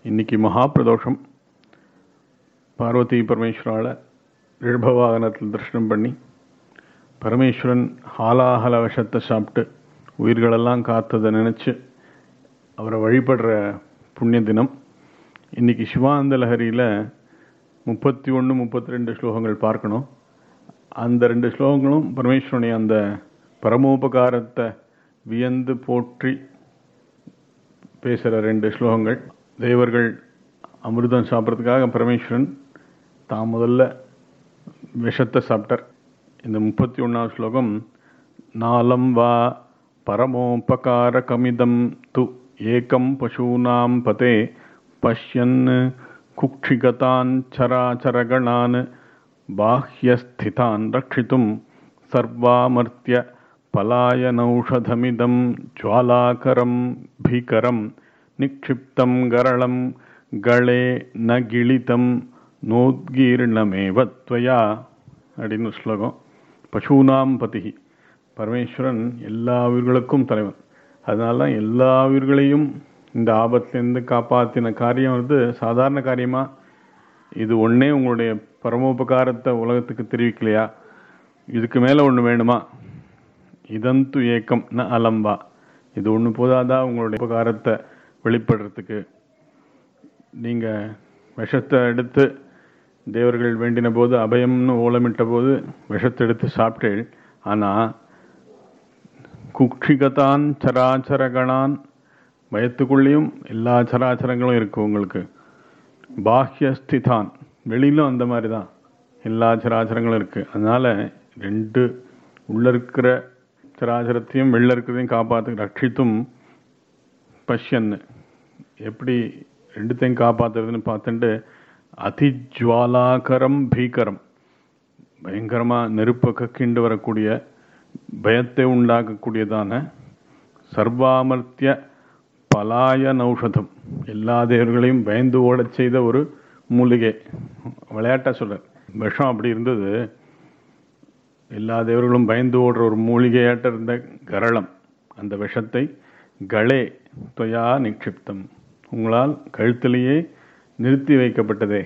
இன்னைக்கு மகாபிரதோஷம் பார்வதி பரமேஸ்வரால ரிஷபவாகனத்தில் தரிசனம் பண்ணி பரமேஸ்வரன் ஹாலாஹல விஷத்தை சாப்பிட்டு உயிர்களெல்லாம் காத்ததை நினச்சி அவரை வழிபடுற புண்ணிய தினம் இன்னைக்கு சிவானந்த லஹரியில் முப்பத்தி ஒன்று முப்பத்தி ரெண்டு ஸ்லோகங்கள் பார்க்கணும் அந்த ரெண்டு ஸ்லோகங்களும் பரமேஸ்வரனுடைய அந்த பரமோபகாரத்தை வியந்து போற்றி பேசுகிற ரெண்டு ஸ்லோகங்கள் தேவர்கள் அமிர்தம் சாப்பிட்றதுக்காக பரமேஸ்வரன் தான் முதல்ல விஷத்தை சாப்பிட்டார் இந்த முப்பத்தி ஒன்றாம் ஸ்லோகம் நாலம் வா பரமோபகாரகமிதம் து ஏகம் பசூனாம் பதே பஷ்யன் குக்ஷிகதான் சராச்சரகணான் பாஹ்யஸ்திதான் ரட்சித்தும் சர்வாமர்த்திய பலாயனௌஷதமிதம் ஜுவாலாகரம் பீகரம் நிக்ஷிப்தம் கரளம் களே ந கிளிதம் நோத்கீர்ணமேவ त्वया அப்படின்னு ஒரு ஸ்லோகம் பசூனாம் பதிகி பரமேஸ்வரன் எல்லா உயிர்களுக்கும் தலைவன் அதனால தான் எல்லா உயிர்களையும் இந்த ஆபத்திலேருந்து காப்பாற்றின காரியம் வந்து சாதாரண காரியமா இது ஒன்றே உங்களுடைய பரமோபகாரத்தை உலகத்துக்கு தெரிவிக்கலையா இதுக்கு மேலே ஒன்று வேணுமா இதந்து ஏக்கம் ந அலம்பா இது ஒன்று போதாதா உங்களுடைய உபகாரத்தை வெளிப்படுறதுக்கு நீங்கள் விஷத்தை எடுத்து தேவர்கள் வேண்டின போது அபயம்னு ஓலமிட்ட போது விஷத்தை எடுத்து சாப்பிட்டேள் ஆனால் குக்ஷிகதான் சராச்சரகணான் பயத்துக்குள்ளேயும் எல்லா சராச்சரங்களும் இருக்கு உங்களுக்கு பாஹ்யஸ்திதான் வெளியிலும் அந்த மாதிரி தான் எல்லா சராச்சரங்களும் இருக்கு அதனால ரெண்டு உள்ள இருக்கிற சராச்சரத்தையும் வெளில இருக்கிறதையும் காப்பாற்று ரட்சித்தும் பஷ்யன்னு எப்படி ரெண்டுத்தையும் காப்பாத்துறதுன்னு பார்த்துட்டு அதிஜ்வாலாகரம் பீகரம் பயங்கரமாக நெருப்பை கக்கிண்டு வரக்கூடிய பயத்தை உண்டாக்கக்கூடியதான சர்வாமர்த்திய பலாய நௌஷதம் எல்லா தேவர்களையும் பயந்து ஓடச் செய்த ஒரு மூலிகை விளையாட்டா சொல்றார் விஷம் அப்படி இருந்தது எல்லா தேவர்களும் பயந்து ஓடுற ஒரு மூலிகையாட்ட இருந்த கரளம் அந்த விஷத்தை களே தொயா நிக்ஷிப்தம் உங்களால் கழுத்திலேயே நிறுத்தி வைக்கப்பட்டதே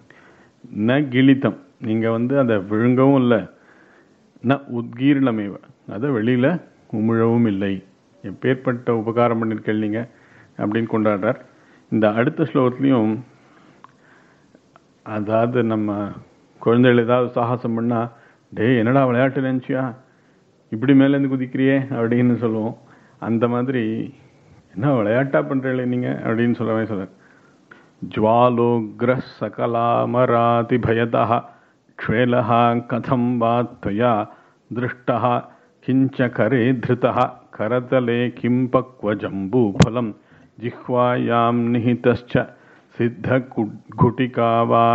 ந கிளித்தம் நீங்கள் வந்து அதை விழுங்கவும் இல்லை ந உத்கீர்ணமேவ அதை வெளியில் உமிழவும் இல்லை எப்பேற்பட்ட உபகாரம் பண்ணியிருக்கேள் நீங்கள் அப்படின்னு கொண்டாடுறார் இந்த அடுத்த ஸ்லோகத்துலேயும் அதாவது நம்ம குழந்தைகள் ஏதாவது சாகசம் பண்ணால் டேய் என்னடா விளையாட்டு நினச்சியா இப்படி மேலேருந்து குதிக்கிறியே அப்படின்னு சொல்லுவோம் அந்த மாதிரி என்ன விளையாட்டா பண்ணுறீங்களே நீங்கள் அப்படின்னு சொல்லவே சொல்ல ज्वालोग्रः सकलामरातिभयतः क्ष्वेलः कथं वा त्वया दृष्टः किञ्च करे धृतः करतले किं पक्वजम्बूफलं जिह्वायां निहितश्च सिद्धघुटिका वा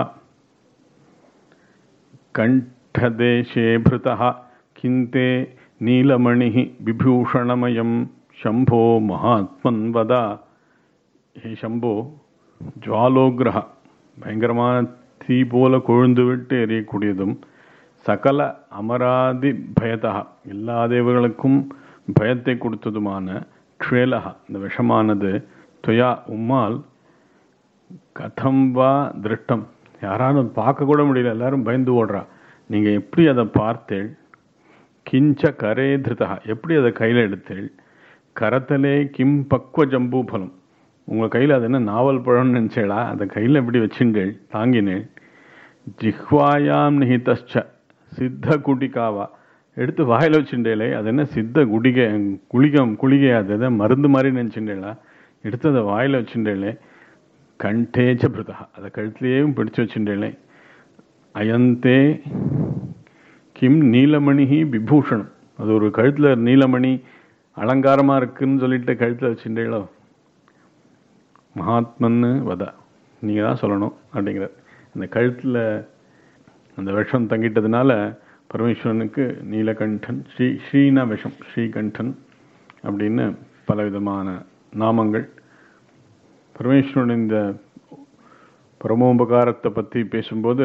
कण्ठदेशे भृतः किन्ते नीलमणिः विभूषणमयं शम्भो महात्मन् वद हे शम्भो ஜுவாலோகிரகா பயங்கரமான தீ போல கொழுந்து விட்டு எரியக்கூடியதும் சகல அமராதி பயதா எல்லா தேவர்களுக்கும் பயத்தை கொடுத்ததுமான க்ஷேலகா இந்த விஷமானது துயா உம்மால் கதம் வா திருஷ்டம் யாராலும் பார்க்க கூட முடியல எல்லாரும் பயந்து ஓடுறா நீங்கள் எப்படி அதை பார்த்தேள் கிஞ்ச கரே திருதா எப்படி அதை கையில் எடுத்தேள் கரத்தலே கிம் பக்வ ஜம்பூ பலம் உங்கள் கையில் அது என்ன நாவல் பழம்னு நினச்சேடா அதை கையில் எப்படி வச்சுட்டேள் தாங்கினேள் ஜிஹ்வாயாம் நிஹிதச்ச சித்த குடிகாவா எடுத்து வாயில் வச்சுட்டேலே அது என்ன சித்த குடிகை குளிகம் குளிகை அது எதை மருந்து மாதிரி நினச்சிட்டேளா எடுத்து அதை வாயில் வச்சுட்டேலே கண்டேச்ச பிருதா அதை கழுத்துலேயும் பிடிச்சு வச்சுட்டேலே அயந்தே கிம் நீலமணிஹி விபூஷணம் அது ஒரு கழுத்தில் நீலமணி அலங்காரமாக இருக்குன்னு சொல்லிட்டு கழுத்தில் வச்சுட்டேளோ மகாத்மன்னு வத நீங்கள் தான் சொல்லணும் அப்படிங்கிறார் அந்த கழுத்தில் அந்த விஷம் தங்கிட்டதுனால பரமேஸ்வரனுக்கு நீலகண்டன் ஸ்ரீ ஸ்ரீன விஷம் ஸ்ரீகண்டன் அப்படின்னு பலவிதமான நாமங்கள் பரமேஸ்வரன் இந்த பரமோபகாரத்தை பற்றி பேசும்போது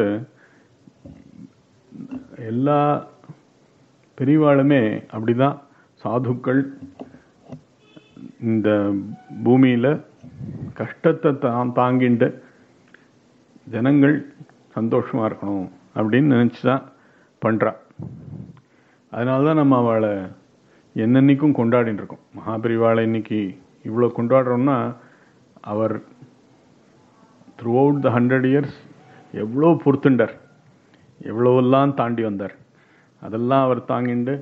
எல்லா பெரியவாளுமே அப்படிதான் சாதுக்கள் இந்த பூமியில் கஷ்டத்தை தான் தாங்கிண்டு ஜனங்கள் சந்தோஷமா இருக்கணும் அப்படின்னு நினைச்சு தான் பண்றா அதனால தான் நம்ம அவளை என்னன்னைக்கும் கொண்டாடிட்டு இருக்கோம் மகாபரிவாளை இன்னைக்கு இவ்வளோ கொண்டாடுறோம்னா அவர் through out the hundred years எவ்வளோ பொறுத்துண்டார் எவ்வளோவெல்லாம் தாண்டி வந்தார் அதெல்லாம் அவர் தாங்கிண்டு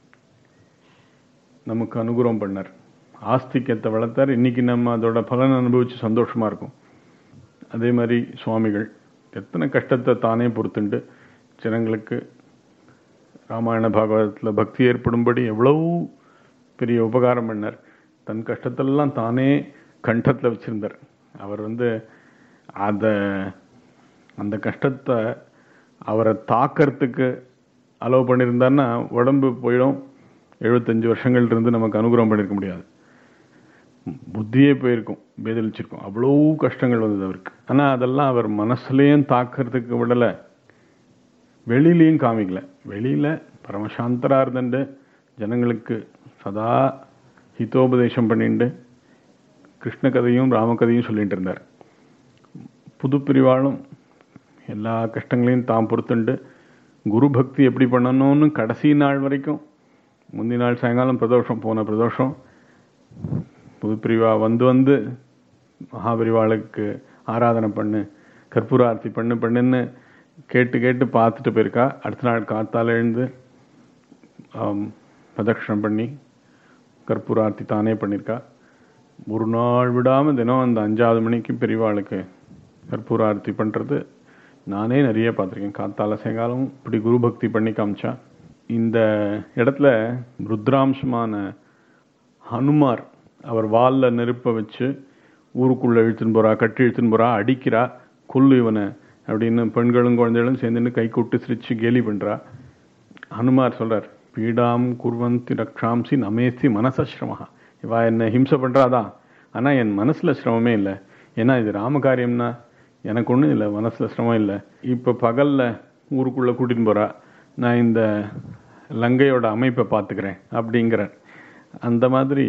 நமக்கு அனுகிரகம் பண்ணார் ஆஸ்திக்கத்தை வளர்த்தார் இன்னைக்கு நம்ம அதோட பலன் அனுபவிச்சு சந்தோஷமா இருக்கும் அதே மாதிரி சுவாமிகள் எத்தனை கஷ்டத்தை தானே பொறுத்துண்டு ஜனங்களுக்கு ராமாயண பாகவதத்தில் பக்தி ஏற்படும்படி எவ்வளவு பெரிய உபகாரம் பண்ணார் தன் கஷ்டத்தெல்லாம் தானே கண்டத்தில் வச்சிருந்தார் அவர் வந்து அத அந்த கஷ்டத்தை அவரை தாக்கறதுக்கு அலோவ் பண்ணியிருந்தாருன்னா உடம்பு போயிடும் எழுபத்தஞ்சு வருஷங்கள் இருந்து நமக்கு அனுகிரகம் பண்ணியிருக்க முடியாது புத்தியே போயிருக்கும் பேதலிச்சிருக்கும் அவ்வளோ கஷ்டங்கள் வந்தது அவருக்கு ஆனால் அதெல்லாம் அவர் மனசுலேயும் தாக்கிறதுக்கு விடலை வெளியிலையும் காமிக்கல வெளியில் பரமசாந்தரா இருந்துட்டு ஜனங்களுக்கு சதா ஹிதோபதேசம் பண்ணிட்டு கிருஷ்ண கதையும் ராமகதையும் சொல்லிட்டு இருந்தார் புது பிரிவாளும் எல்லா கஷ்டங்களையும் தாம் பொறுத்துண்டு குரு பக்தி எப்படி பண்ணணும்னு கடைசி நாள் வரைக்கும் முந்தி நாள் சாயங்காலம் பிரதோஷம் போன பிரதோஷம் புதுப்பிரிவா வந்து வந்து மகாபரிவாளுக்கு ஆராதனை பண்ணு கற்பூர ஆர்த்தி பண்ணு பண்ணுன்னு கேட்டு கேட்டு பார்த்துட்டு போயிருக்கா அடுத்த நாள் காத்தால எழுந்து ஆம், பிரதட்சணம் பண்ணி கற்பூர ஆர்த்தி தானே பண்ணியிருக்கா ஒரு நாள் விடாம தினம் அந்த அஞ்சாவது மணிக்கு பெரியவாளுக்கு கற்பூர ஆர்த்தி பண்றது நானே நிறைய பார்த்துருக்கேன் காத்தால சாயங்காலம் இப்படி குரு பக்தி பண்ணி காமிச்சா இந்த இடத்துல ருத்ராம்சமான ஹனுமார் அவர் வால்ல நெருப்ப வச்சு ஊருக்குள்ள இழுத்துன்னு போறா கட்டி இழுத்துன்னு போறா அடிக்கிறா கொல்லு இவனை அப்படின்னு பெண்களும் குழந்தைகளும் சேர்ந்துன்னு கை கூட்டு சிரிச்சு கேலி பண்றா ஹனுமார் சொல்றார் பீடாம் குர்வந்தி ரக்ஷாம்சி நமேஸ்தி மனசஸ்ரமஹா இவா என்ன ஹிம்சை பண்றாதான் ஆனா என் மனசுல சிரமமே இல்லை ஏன்னா இது ராம காரியம்னா எனக்கு ஒன்றும் இல்லை மனசுல சிரமம் இல்லை இப்போ பகல்ல ஊருக்குள்ள கூட்டின்னு போறா நான் இந்த லங்கையோட அமைப்பை பார்த்துக்கிறேன் அப்படிங்கிறார் அந்த மாதிரி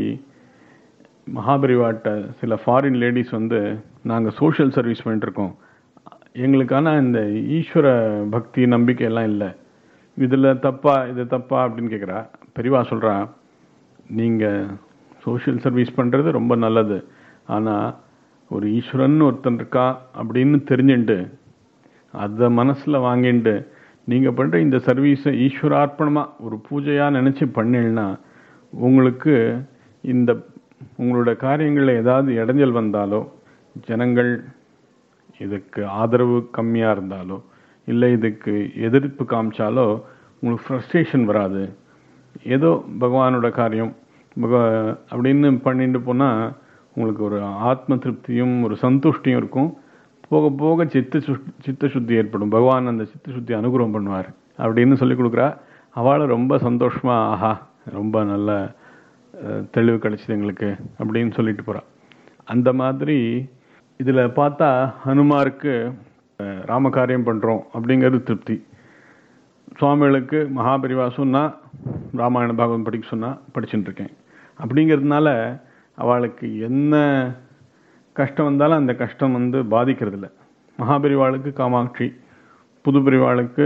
மகாபரிவாட்ட சில ஃபாரின் லேடிஸ் வந்து நாங்கள் சோஷியல் சர்வீஸ் பண்ணிட்டு இருக்கோம் எங்களுக்கான இந்த ஈஸ்வர பக்தி நம்பிக்கை எல்லாம் இல்லை இதில் தப்பா இது தப்பா அப்படின்னு கேட்குறா பெரியவா சொல்கிறா நீங்கள் சோஷியல் சர்வீஸ் பண்ணுறது ரொம்ப நல்லது ஆனால் ஒரு ஈஸ்வரன் ஒருத்தன் இருக்கா அப்படின்னு தெரிஞ்சுண்டு அதை மனசில் வாங்கிண்டு நீங்கள் பண்ணுற இந்த சர்வீஸை ஈஸ்வரார்ப்பணமாக ஒரு பூஜையாக நினச்சி பண்ணீங்கன்னா உங்களுக்கு இந்த உங்களோட காரியங்களில் ஏதாவது இடைஞ்சல் வந்தாலோ ஜனங்கள் இதுக்கு ஆதரவு கம்மியாக இருந்தாலோ இல்லை இதுக்கு எதிர்ப்பு காமிச்சாலோ உங்களுக்கு ஃப்ரஸ்ட்ரேஷன் வராது ஏதோ பகவானோட காரியம் பகவ அப்படின்னு பண்ணிட்டு போனால் உங்களுக்கு ஒரு ஆத்ம திருப்தியும் ஒரு சந்துஷ்டியும் இருக்கும் போக போக சித்த சுத் சித்த சுத்தி ஏற்படும் பகவான் அந்த சித்த சுத்தி அனுகிரகம் பண்ணுவார் அப்படின்னு சொல்லி கொடுக்குறா அவளை ரொம்ப சந்தோஷமா ஆஹா ரொம்ப நல்ல அஹ், தெளிவு கிடைச்சது எங்களுக்கு அப்படின்னு சொல்லிட்டு போறா அந்த மாதிரி இதுல பார்த்தா ஹனுமாருக்கு அஹ், ராமகாரியம் பண்றோம் அப்படிங்கிறது திருப்தி சுவாமிகளுக்கு மகாபரிவா சொன்னா ராமாயண பாகவதம் படிக்க சொன்னா படிச்சுட்டு இருக்கேன் அப்படிங்கிறதுனால அவளுக்கு என்ன கஷ்டம் வந்தாலும் அந்த கஷ்டம் வந்து பாதிக்கிறது இல்லை மகாபரிவாளுக்கு காமாட்சி புதுபெரிவாளுக்கு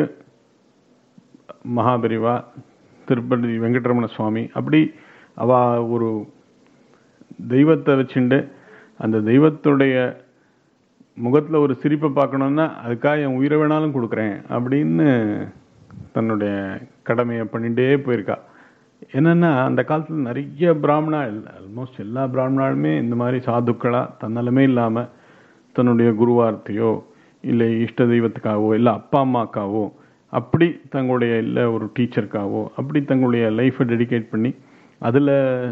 மகாபரிவா திருப்பதி வெங்கடரமண சுவாமி அப்படி அவ ஒரு தெய்வத்தை வச்சுண்டு அந்த தெய்வத்துடைய முகத்துல ஒரு சிரிப்பை பார்க்கணும்னா அதுக்காக என் உயிரை வேணாலும் கொடுக்குறேன் அப்படின்னு தன்னுடைய கடமையை பண்ணிட்டே போயிருக்கா என்னன்னா அந்த காலத்துல நிறைய பிராமணா ஆல்மோஸ்ட் எல்லா பிராமணாலுமே இந்த மாதிரி சாதுக்களா தன்னலமே இல்லாம தன்னுடைய குருவார்த்தையோ இல்லை இஷ்ட தெய்வத்துக்காகவோ இல்லை அப்பா அம்மாக்காவோ அப்படி தங்களுடைய இல்லை ஒரு டீச்சருக்காவோ அப்படி தங்களுடைய லைஃப்பை டெடிகேட் பண்ணி அதுல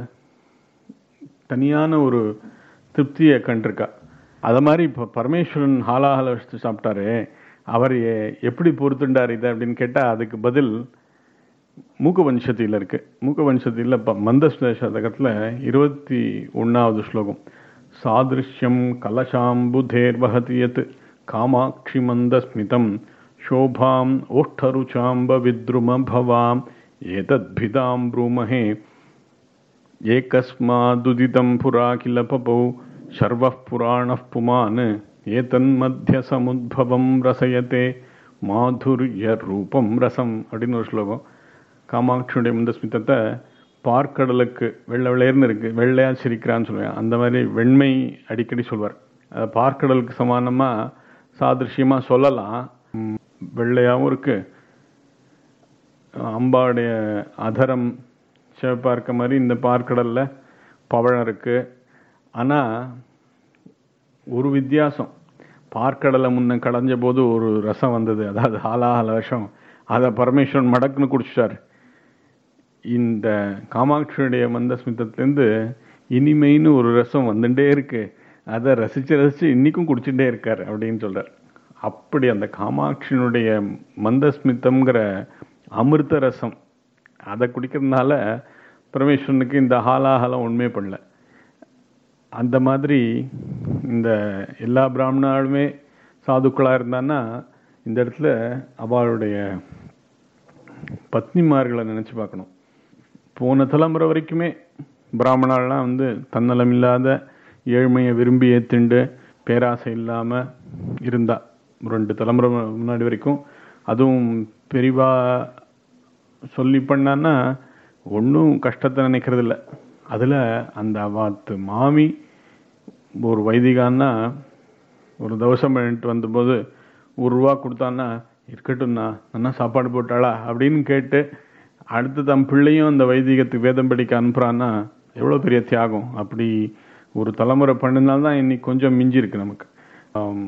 தனியான ஒரு திருப்தியை கண்டிருக்கா அத மாதிரி இப்போ பரமேஸ்வரன் ஹாலாஹல வச்சு சாப்பிட்டாரு அவர் எ- எப்படி பொறுத்துண்டார் இதை அப்படின்னு கேட்டா அதுக்கு பதில் மூக்க வம்சத்தியில் இருக்கு மூக்க வம்சத்தியில் இப்போ மந்தஸ்ல சதகத்தில் இருபத்தி ஒன்றாவது ஸ்லோகம் சாதிருஷ்யம் கலசாம்புதேர் வகதியத் காமாட்சி மந்தஸ்மிதம் சோபாம் ஓஷ்டருச்சாம்ப வித்ரும பவாம் ஏதத்பிதாம் ப்ரூமஹே ஏகஸ்மாதுதிதம் புரா கில பபௌ சர்வ புராண புமான் ஏதன்மத்திய சமுத்பவம் ரசயத்தே மாதுரிய ரூபம் ரசம் அப்படின்னு ஒரு ஸ்லோகம் காமாட்சியுடைய மந்தஸ்மிதத்தை பார்க்கடலுக்கு வெள்ளை வெள்ளையர்னு இருக்கு வெள்ளையா சிரிக்கிறான்னு சொல்லுவேன் அந்த மாதிரி வெண்மை அடிக்கடி சொல்வார் அதை பார்க்கடலுக்கு சமானமாக சாதிருஷ்யமாக சொல்லலாம் ம், வெள்ளையாவும் இருக்கு அம்பாவுடைய அதரம் சிவப்பா இருக்க மாதிரி இந்த பார்க்கடல்ல பவழம் இருக்கு ஆனா ஒரு வித்தியாசம் பார்க்கடலை முன்ன கடைஞ்ச போது ஒரு ரசம் வந்தது அதாவது ஹாலாஹல விஷம் அதை பரமேஸ்வரன் மடக்குன்னு குடிச்சிட்டார் இந்த காமாட்சியுடைய மந்தஸ்மிதத்திலேருந்து இனிமைன்னு ஒரு ரசம் வந்துட்டே இருக்கு அதை ரசிச்சு ரசிச்சு இன்னைக்கும் குடிச்சுட்டே இருக்கார் அப்படின்னு சொல்றார் அப்படி அந்த காமாட்சியினுடைய மந்தஸ்மிதம்ங்கிற அமிர்த ரசம் அதை குடிக்கிறதுனால பரமேஸ்வரனுக்கு இந்த ஹாலாஹலம் உண்மை பண்ணல அந்த மாதிரி இந்த எல்லா பிராமணாலுமே சாதுக்களாக இருந்தான்னா இந்த இடத்துல அவளுடைய பத்னிமார்களை நினைச்சு பார்க்கணும் போன தலைமுறை வரைக்குமே பிராமணாலாம் வந்து தன்னலம் இல்லாத ஏழ்மையை விரும்பி ஏத்துண்டு பேராசை இல்லாம இருந்தா ரெண்டு தலைமுறை முன்னாடி வரைக்கும் அதுவும் பெரிவா சொல்லி பண்ணான்னா ஒன்றும் கஷ்டத்தை நினைக்கிறது இல்ல அதுல அந்த அவாத்து மாமி ஒரு வைதிகான்னா ஒரு தவசம் பண்ணிட்டு வந்தபோது ஒரு ரூபா கொடுத்தான்னா இருக்கட்டும்ண்ணா நல்லா சாப்பாடு போட்டாளா அப்படின்னு கேட்டு அடுத்து தம் பிள்ளையும் அந்த வைதிகத்துக்கு வேதம் படிக்க அனுப்புறான்னா எவ்வளோ பெரிய தியாகம் அப்படி ஒரு தலைமுறை பண்ணினால்தான் இன்னைக்கு கொஞ்சம் மிஞ்சி இருக்கு நமக்கு ஆம்,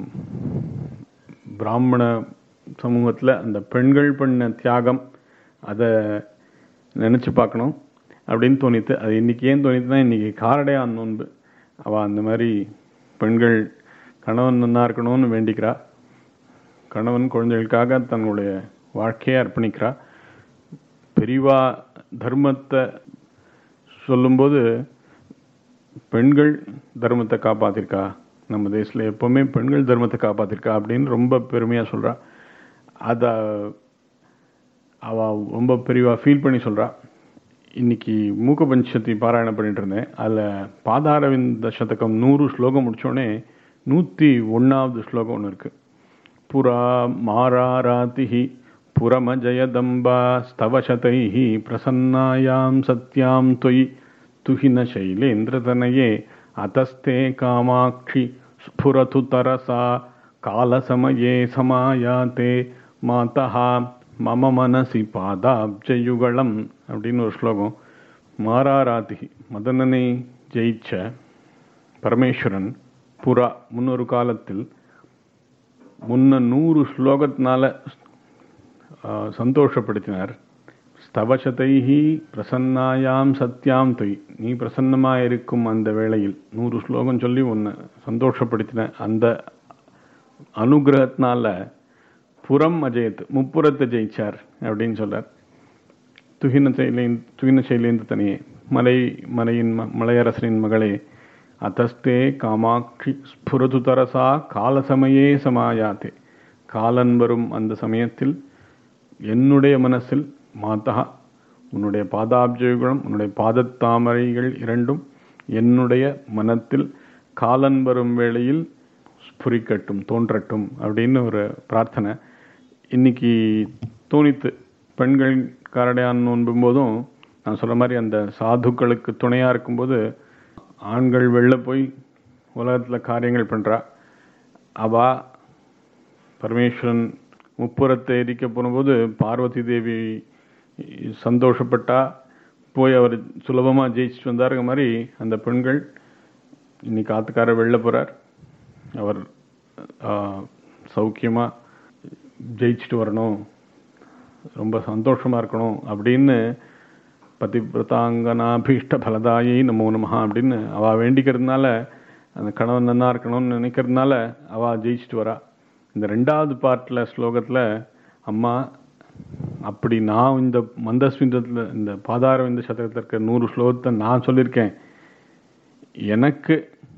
பிராமண சமூகத்தில் அந்த பெண்கள் பண்ண தியாகம் அதை நினச்சி பார்க்கணும் அப்படின்னு தோணித்து அது இன்னைக்கு ஏன் தோணித்துனா இன்னைக்கு காரடையான் நோன்பு அவள் அந்த மாதிரி பெண்கள் கணவன் நன்னா இருக்கணும்னு வேண்டிக்கிறா கணவன் குழந்தைகளுக்காக தன்னுடைய வாழ்க்கையை அர்ப்பணிக்கிறா பெரிவா தர்மத்தை சொல்லும்போது பெண்கள் தர்மத்தை காப்பாத்திருக்கா நம்ம தேசத்துல எப்பவுமே பெண்கள் தர்மத்தை காப்பாத்திருக்கா அப்படின்னு ரொம்ப பெருமையா சொல்றா அத அவ ரொம்ப பெரியவா ஃபீல் பண்ணி சொல்றா இன்னைக்கு மூக்க பஞ்சத்தி பாராயணம் பண்ணிட்டு இருந்தேன் அதுல பாதாரவிந்த சதகம் நூறு ஸ்லோகம் முடிச்சோடனே நூத்தி ஒன்னாவது ஸ்லோகம் ஒன்று இருக்கு புரா மாராராதிஹி புரமஜயதம்பா स्तवशतैः प्रसन्नायां सत्यां त्वयि तुहिन शैलेन्द्रतनये अतस्ते कामाक्षि स्फुरतु तरसा कालसमये समायाते मातः மம மனசி பாதாப்ஜயுகலம் அப்படின்னு ஒரு ஸ்லோகம் மாராராதி மதனனை ஜெயிச்ச பரமேஸ்வரன் புறா முன்னொரு காலத்தில் முன்ன நூறு ஸ்லோகத்தினால ஆ, சந்தோஷப்படுத்தினார் ஸ்தவசதைஹி பிரசன்னாயாம் சத்யாம் தொய் நீ பிரசன்னமாக இருக்கும் அந்த வேளையில் நூறு ஸ்லோகம் சொல்லி உன்னை சந்தோஷப்படுத்தின அந்த அனுகிரகத்தினால புறம் அஜயத் முப்புறத்தை ஜெயிச்சார் அப்படின்னு சொல்றார் துகின சைலேந்த் துகின சைலேந்து தனியே மலை மலையின் ம- மலையரசனின் மகளே அத்தஸ்தே காமாட்சி ஸ்புரது தரசா காலசமயே சமாயாத்தே காலன் வரும் அந்த சமயத்தில் என்னுடைய மனசில் மாதா உன்னுடைய பாதாப்ஜயுகளும் உன்னுடைய பாதத்தாமரைகள் இரண்டும் என்னுடைய மனத்தில் காலன் வரும் வேளையில் ஸ்புரிக்கட்டும் தோன்றட்டும் அப்படின்னு ஒரு பிரார்த்தனை இன்னைக்கு தோணித்து பெண்கள் காரடையான் நோன்பும் போதும் நான் சொல்ற மாதிரி அந்த சாதுக்களுக்கு துணையா இருக்கும்போது ஆண்கள் வெளில போய் உலகத்துல காரியங்கள் பண்றா அவா பரமேஸ்வரன் முப்புறத்தை எரிக்க போனபோது பார்வதி தேவி சந்தோஷப்பட்டா போய் அவர் சுலபமா ஜெயிச்சுட்டு வந்தாருங்க மாதிரி அந்த பெண்கள் இன்னைக்கு ஆத்துக்காரர் வெளில போறார் அவர் ஆ, சௌக்கியமா ஜெயிச்சுட்டு வரணும் ரொம்ப சந்தோஷமா இருக்கணும் அப்படின்னு பதிவிரதாங்கனாபீஷ்ட பலதாயை நமோ நமஹா அப்படின்னு அவ வேண்டிக்கிறதுனால அந்த கணவன் நன்னா இருக்கணும்னு நினைக்கிறதுனால அவ ஜெயிச்சுட்டு வரா இந்த ரெண்டாவது பார்ட்ல ஸ்லோகத்துல அம்மா அப்படி நான் இந்த மந்தஸ்மிதத்துல இந்த பாதாரவிந்த சதகத்தில் இருக்க நூறு ஸ்லோகத்தை நான் சொல்லியிருக்கேன் எனக்கு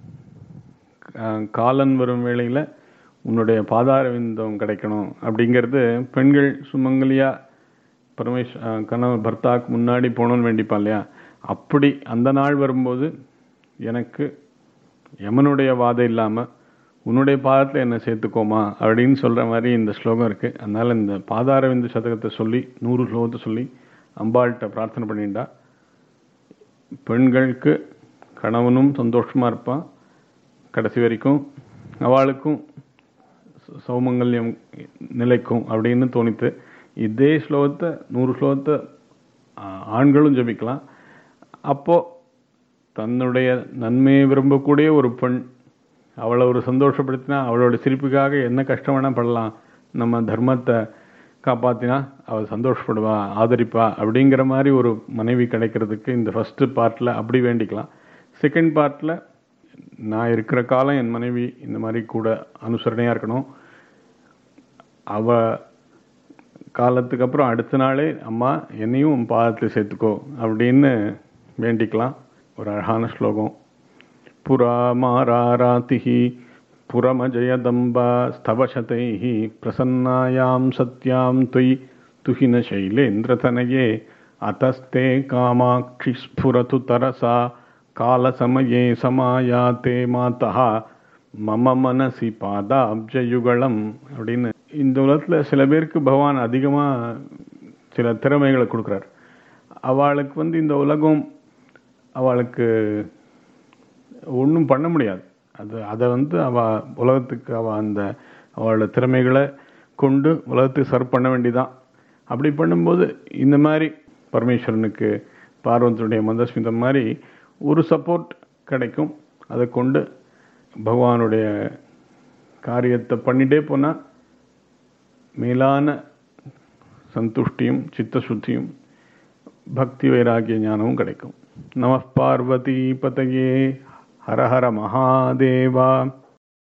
அஹ், காலன் வரும் வேளையில உன்னுடைய பாதாரவிந்தம் கிடைக்கணும் அப்படிங்கிறது பெண்கள் சுமங்கலியா பரமேஷ் அஹ், கணவன் பர்த்தாக்கு முன்னாடி போகணும்னு வேண்டிப்பா இல்லையா அப்படி அந்த நாள் வரும்போது எனக்கு யமனுடைய வாதம் இல்லாமல் உன்னுடைய பாதத்தில் என்ன சேர்த்துக்கோமா அப்படின்னு சொல்கிற மாதிரி இந்த ஸ்லோகம் இருக்குது அதனால் இந்த பாதாரவிந்து சதகத்தை சொல்லி நூறு ஸ்லோகத்தை சொல்லி அம்பாள்கிட்ட பிரார்த்தனை பண்ணிட்டா பெண்களுக்கு கணவனும் சந்தோஷமாக இருப்பான் கடைசி வரைக்கும் அவளுக்கும் ச- சௌமங்கல்யம் நிலைக்கும் அப்படின்னு தோணித்து இதே ஸ்லோகத்தை நூறு ஸ்லோகத்தை ஆ, ஆண்களும் ஜபிக்கலாம் அப்போ தன்னுடைய நன்மையை விரும்பக்கூடிய ஒரு பெண் அவளை ஒரு சந்தோஷப்படுத்தினா அவளோட சிரிப்புக்காக என்ன கஷ்டம் வேணா படலாம் நம்ம தர்மத்தை காப்பாத்தினா அவள் சந்தோஷப்படுவா ஆதரிப்பா அப்படிங்கிற மாதிரி ஒரு மனைவி கிடைக்கிறதுக்கு இந்த ஃபர்ஸ்ட் பார்ட்டில் அப்படி வேண்டிக்கலாம் செகண்ட் பார்ட்டில் நான் இருக்கிற காலம் என் மனைவி இந்த மாதிரி கூட அனுசரணையாக இருக்கணும் அவ காலத்துக்கு அப்புறம் அடுத்த நாளே அம்மா என்னையும் உன் பாதத்தில் சேர்த்துக்கோ அப்படின்னு வேண்டிக்கலாம் ஒரு அழகான ஸ்லோகம் புரா மாராராத்திः புரமஜயதம்பா स्तवशतैः प्रसन्नायां सत्यां त्वयि तुहिनशैलेन्द्रतनये अतस्ते कामाक्षि स्फुरतु तरसा कालसमये समायाते मातः மம மனசி பாதாப்ஜயுகலம் அப்படின்னு இந்த உலகத்தில் சில பேருக்கு பகவான் அதிகமாக சில திறமைகளை கொடுக்குறார் அவளுக்கு வந்து இந்த உலகம் அவளுக்கு ஒன்றும் பண்ண முடியாது அது அதை வந்து அவ உலகத்துக்கு அவ அந்த அவளோட திறமைகளை கொண்டு உலகத்துக்கு சர்வ் பண்ண வேண்டிதான் அப்படி பண்ணும்போது இந்த மாதிரி பரமேஸ்வரனுக்கு பார்வதனுடைய மந்தஸ்மிதம் மாதிரி ஒரு சப்போர்ட் கிடைக்கும் அதை கொண்டு பகவானுடைய காரியத்தை பண்ணிட்டே போனால் மேலான சந்துஷ்டியும் சித்தசுத்தியும் பக்தி வைராகிய ஞானமும் கிடைக்கும் நம பார்வதி பதயே ஹர ஹர மகாதேவா